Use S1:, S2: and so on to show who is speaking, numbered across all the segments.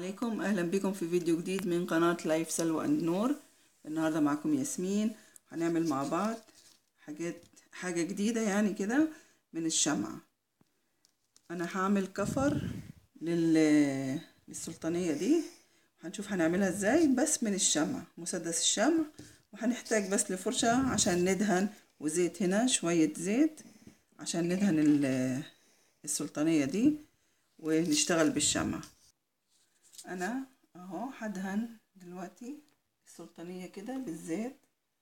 S1: عليكم اهلا بكم في فيديو جديد من قناة لايف سلوى اند نور النهاردة معكم ياسمين هنعمل مع بعض حاجات حاجة جديدة يعني كده من الشمعة انا هعمل كفر لل... للسلطانية دي هنشوف هنعملها ازاي بس من الشمع مسدس الشمع وهنحتاج بس لفرشة عشان ندهن وزيت هنا شوية زيت عشان ندهن ال- السلطانية دي ونشتغل بالشمع انا اهو هدهن دلوقتي السلطانية كده بالزيت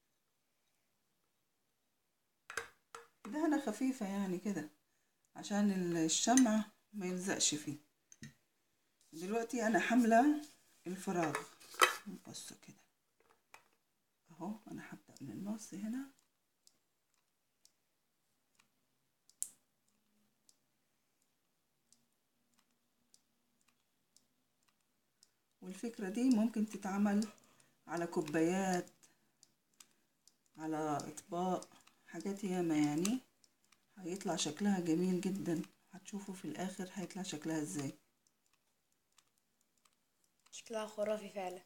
S1: دهنة خفيفة يعني كده عشان الشمع ما يلزقش فيه دلوقتي انا حاملة الفراغ بصوا كده اهو انا هبدأ من النص هنا والفكرة دي ممكن تتعمل على كوبايات على اطباق حاجات ياما يعني هيطلع شكلها جميل جدا هتشوفوا في الاخر هيطلع شكلها ازاي
S2: شكلها خرافي فعلا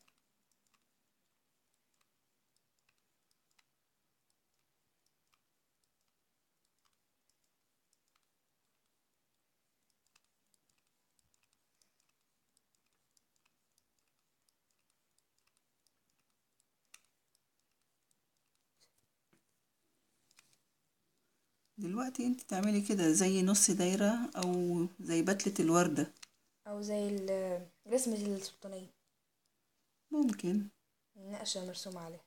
S1: دلوقتي انت تعملي كده زي نص دايرة او زي بتلة الوردة
S2: او زي ال- رسمة السلطانية
S1: ممكن
S2: النقشة مرسومة عليها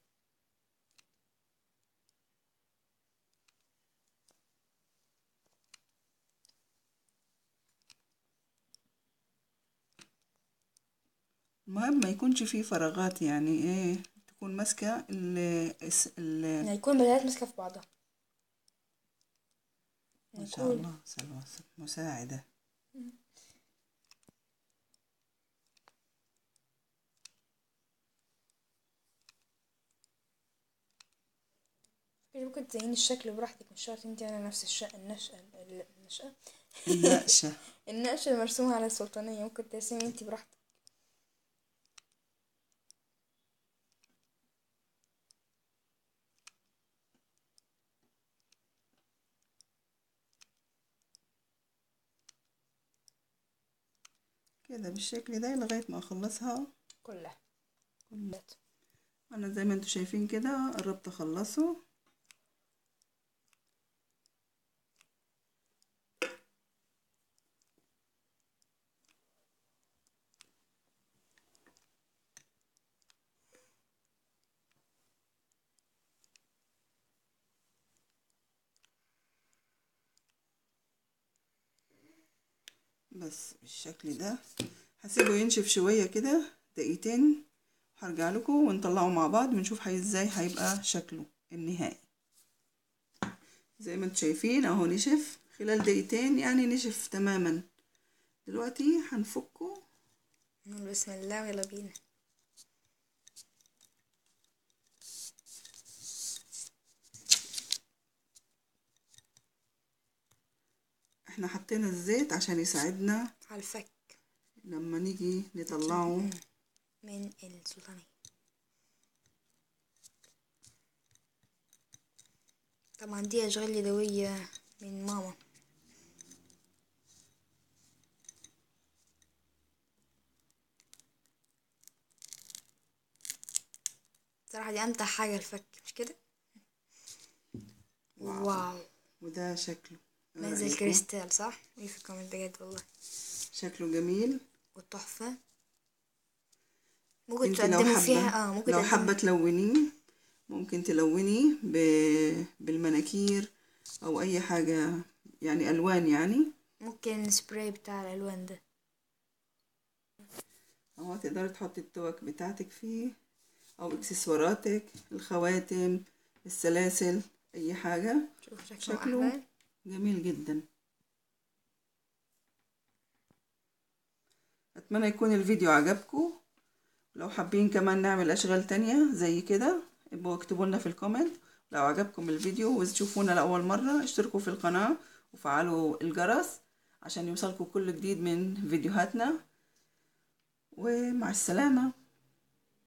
S1: المهم ما يكونش فيه فراغات يعني ايه تكون ماسكة ال الس- ال
S2: يعني يكون بدايات ماسكة في بعضها
S1: ما شاء الله سلوى مساعدة
S2: ممكن تزيني الشكل براحتك مش شرط انت على نفس الشقة النشأة ال- النشأة
S1: النقشة
S2: النقشة المرسومة على السلطانية ممكن ترسمي انت براحتك
S1: كده بالشكل ده لغاية ما اخلصها
S2: كلها
S1: كلها انا زي ما انتوا شايفين كده قربت اخلصه بس بالشكل ده هسيبه ينشف شوية كده دقيقتين هرجع لكم ونطلعه مع بعض ونشوف هي ازاي هيبقى شكله النهائي زي ما انتم شايفين اهو نشف خلال دقيقتين يعني نشف تماما دلوقتي هنفكه
S2: نقول بسم الله ويلا بينا
S1: احنا حطينا الزيت عشان يساعدنا
S2: على الفك
S1: لما نيجي نطلعه
S2: من السلطانية طبعا دي أشغال يدوية من ماما صراحة دي أمتع حاجة الفك مش كده
S1: واو.
S2: واو
S1: وده شكله إيه
S2: منزل
S1: رأيكم؟
S2: كريستال صح ايه في الكومنت بجد والله
S1: شكله جميل
S2: والتحفة ممكن
S1: انت لو
S2: تقدموا
S1: حابة
S2: فيها اه ممكن
S1: لو
S2: تقدموا-
S1: حابة تلونيه ممكن تلونيه ب... بالمناكير او اي حاجة يعني الوان يعني
S2: ممكن سبراي بتاع الألوان ده
S1: او تقدري تحطي التوك بتاعتك فيه او اكسسواراتك الخواتم السلاسل اي حاجة
S2: شوف شكله,
S1: شكله
S2: أحلى
S1: جميل جدا اتمنى يكون الفيديو عجبكم لو حابين كمان نعمل اشغال تانية زي كده ابقوا اكتبوا لنا في الكومنت لو عجبكم الفيديو وتشوفونا لأول مرة اشتركوا في القناة وفعلوا الجرس عشان يوصلكم كل جديد من فيديوهاتنا ومع السلامة